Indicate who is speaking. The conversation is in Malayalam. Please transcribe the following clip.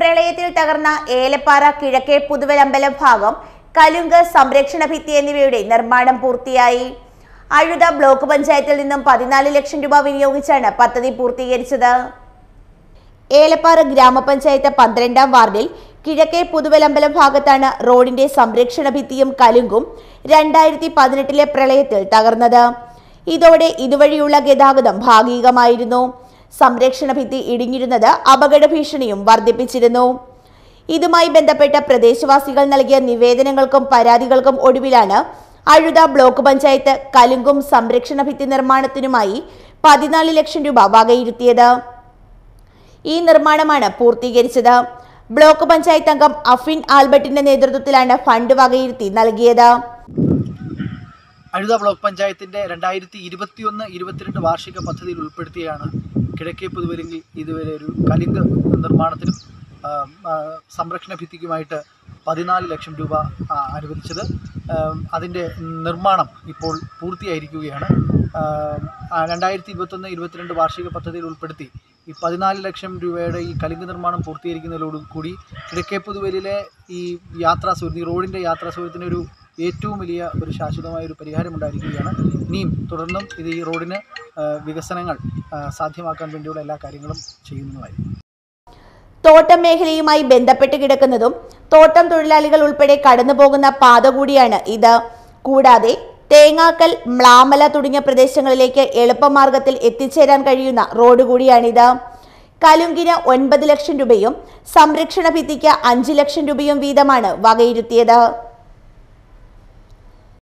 Speaker 1: പ്രളയത്തിൽ തകർന്ന ഏലപ്പാറ കിഴക്കേ പുതുവലമ്പലം ഭാഗം കലുങ്ക് സംരക്ഷണ ഭിത്തി എന്നിവയുടെ നിർമ്മാണം പൂർത്തിയായി അഴുത ബ്ലോക്ക് പഞ്ചായത്തിൽ നിന്നും പതിനാല് ലക്ഷം രൂപ വിനിയോഗിച്ചാണ് പദ്ധതി പൂർത്തീകരിച്ചത് ഏലപ്പാറ ഗ്രാമപഞ്ചായത്ത് പന്ത്രണ്ടാം വാർഡിൽ കിഴക്കേ പുതുവലമ്പലം ഭാഗത്താണ് റോഡിന്റെ സംരക്ഷണ ഭിത്തിയും കലുങ്കും രണ്ടായിരത്തി പതിനെട്ടിലെ പ്രളയത്തിൽ തകർന്നത് ഇതോടെ ഇതുവഴിയുള്ള ഗതാഗതം ഭാഗികമായിരുന്നു സംരക്ഷണ ഭിത്തി ഇടിഞ്ഞിരുന്നത് അപകട ഭീഷണിയും വർദ്ധിപ്പിച്ചിരുന്നു ഇതുമായി ബന്ധപ്പെട്ട പ്രദേശവാസികൾ നൽകിയ നിവേദനങ്ങൾക്കും പരാതികൾക്കും ഒടുവിലാണ് അഴുത ബ്ലോക്ക് പഞ്ചായത്ത് കലുങ്കും സംരക്ഷണ ഭിത്തി നിർമ്മാണത്തിനുമായി പതിനാല് ലക്ഷം രൂപ വകയിരുത്തിയത് ഈ നിർമ്മാണമാണ് പൂർത്തീകരിച്ചത് ബ്ലോക്ക് പഞ്ചായത്ത് അംഗം അഫിൻ ആൽബർട്ടിന്റെ നേതൃത്വത്തിലാണ് ഫണ്ട് വകയിരുത്തി നൽകിയത്
Speaker 2: അഴുത ബ്ലോക്ക് പഞ്ചായത്തിൻ്റെ രണ്ടായിരത്തി ഇരുപത്തിയൊന്ന് ഇരുപത്തിരണ്ട് വാർഷിക പദ്ധതിയിൽ ഉൾപ്പെടുത്തിയാണ് കിഴക്കേ പുതുവരിങ്കിൽ ഇതുവരെ ഒരു കലിംഗ നിർമ്മാണത്തിനും ആ, ആ, സംരക്ഷണ ഭിത്തിക്കുമായിട്ട് പതിനാല് ലക്ഷം രൂപ ആ, അനുവദിച്ചത് അതിൻ്റെ നിർമ്മാണം ഇപ്പോൾ പൂർത്തിയായിരിക്കുകയാണ് രണ്ടായിരത്തി ഇരുപത്തൊന്ന് ഇരുപത്തിരണ്ട് വാർഷിക പദ്ധതിയിൽ ഉൾപ്പെടുത്തി ഈ പതിനാല് ലക്ഷം രൂപയുടെ ഈ കലിംഗ നിർമ്മാണം പൂർത്തീകരിക്കുന്നതോടു കൂടി കിഴക്കേ പുതുവലിലെ ഈ യാത്രാ സൗകര്യം ഈ റോഡിൻ്റെ യാത്രാ സൗകര്യത്തിന് ഒരു ഏറ്റവും വലിയ ഒരു ശാശ്വതമായ ഒരു പരിഹാരം ഉണ്ടായിരിക്കുകയാണ് ഇനിയും തുടർന്നും ഇത് ഈ റോഡിന് ആ, വികസനങ്ങൾ ആ, സാധ്യമാക്കാൻ വേണ്ടിയുള്ള എല്ലാ കാര്യങ്ങളും ചെയ്യുന്നതുമായിരിക്കും
Speaker 1: തോട്ടം മേഖലയുമായി ബന്ധപ്പെട്ട് കിടക്കുന്നതും തോട്ടം തൊഴിലാളികൾ ഉൾപ്പെടെ കടന്നുപോകുന്ന പാത കൂടിയാണ് ഇത് കൂടാതെ തേങ്ങാക്കൽ മ്ലാമല തുടങ്ങിയ പ്രദേശങ്ങളിലേക്ക് എളുപ്പമാർഗത്തിൽ എത്തിച്ചേരാൻ കഴിയുന്ന റോഡ് കൂടിയാണിത് കലുങ്കിന് ഒൻപത് ലക്ഷം രൂപയും സംരക്ഷണ ഭിത്തിക്ക് അഞ്ച് ലക്ഷം രൂപയും വീതമാണ് വകയിരുത്തിയത്